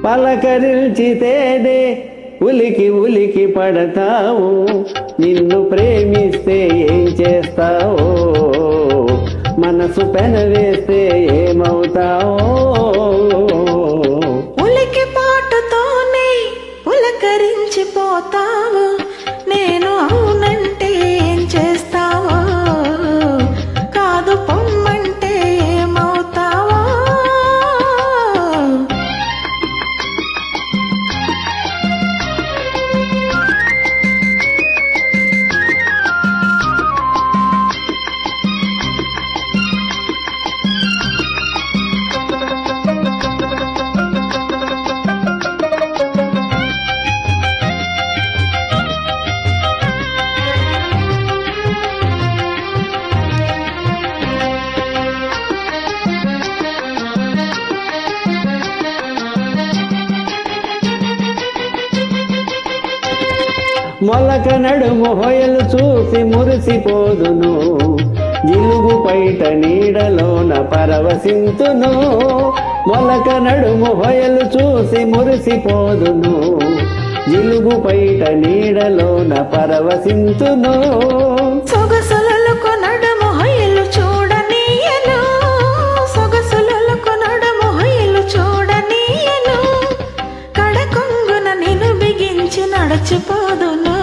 పలకరించితేనే ఉలికి ఉలికి పడతావు నిన్ను ప్రేమిస్తే ఏం చేస్తావో మనసు పెనవేస్తే ఏమవుతావో ఉలికి పాటుతోనే పులకరించిపోతావు నేను అవునంటే ఏం చేస్తావో కాదు పొమ్మంటే ఏమవుతావో మొలక నడుము హొయలు చూసి మురిసిపోదును జిలుగు పైట నీడలోన పరవశింతును మొలక నడుము హొయలు చూసి మురిసిపోదును జిలుగు పైట నీడలోన పరవశింతును సొగసులకు నడుము హొయలు చూడనీయను సొగసులకు నడుము హొయలు చూడనీయను కడకొంగున నిన్ను బిగించి నడచిపోదును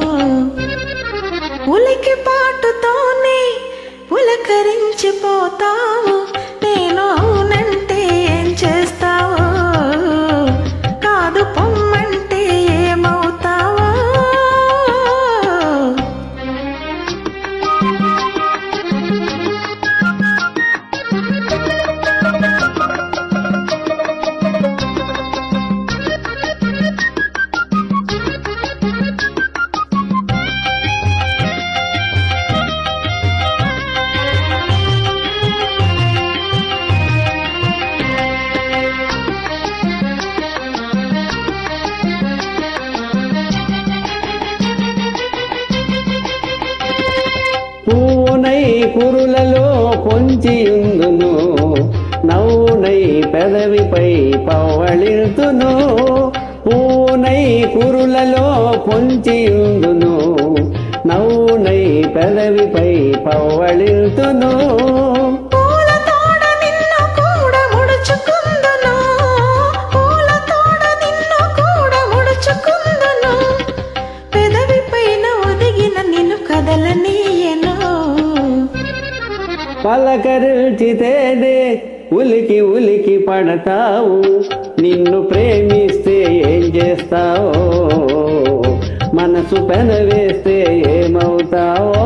ఉలికి పాటుతోనే పులకరించిపోతావు నేను అవునంటే ఏం చేస్తావో కాదు పొమ్మంటే ఏమవుతావో పూనై కురులలో పొంచియుందును నవ్వునై పెదవిపై పవ్వళిల్తును పూనై కురులలో పొంచియుందును నవ్వునై పెదవిపై పవ్వళిల్తును పూల తోడ నిన్ను కూడా ముడుచుకుందును పూల తోడ నిన్ను కూడా ముడుచుకుందును పెదవి పైన ఒదిగిన నిన్ను కదలనీయను పలకరించితేనే ఉలికి ఉలికి పడతావు నిన్ను ప్రేమిస్తే ఏం చేస్తావో మనసు పెనవేస్తే ఏమవుతావో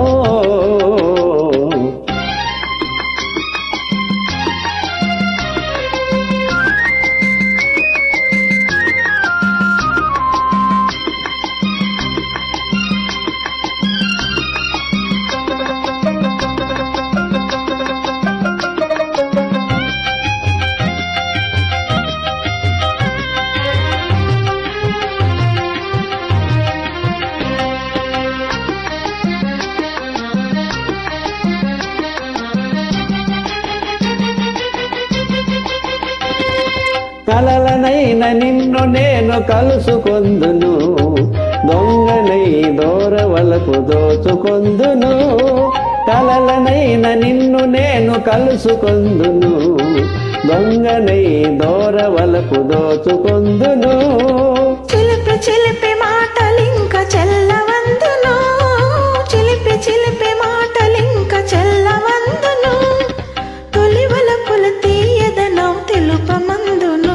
కలలనైన నిన్ను నేను కలుసుకొందును దొంగనై దూరవలకు దోచుకొందును కలలనైన నిన్ను నేను కలుసుకొందును దొంగనై దూరవలకు దోచుకొందును చిలిపి చిలిపి మాటలింక చెల్లవందును చిలిపి చిలిపి మాటలింక చెల్లవందును తొలి వలపుల తీయదనో తెలుపమందును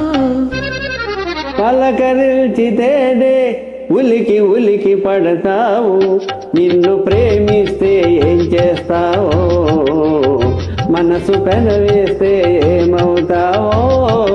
పలకరించితేనే ఉలికి ఉలికి పడతావు నిన్ను ప్రేమిస్తే ఏం చేస్తావో మనసు పెనవేస్తే ఏమవుతావో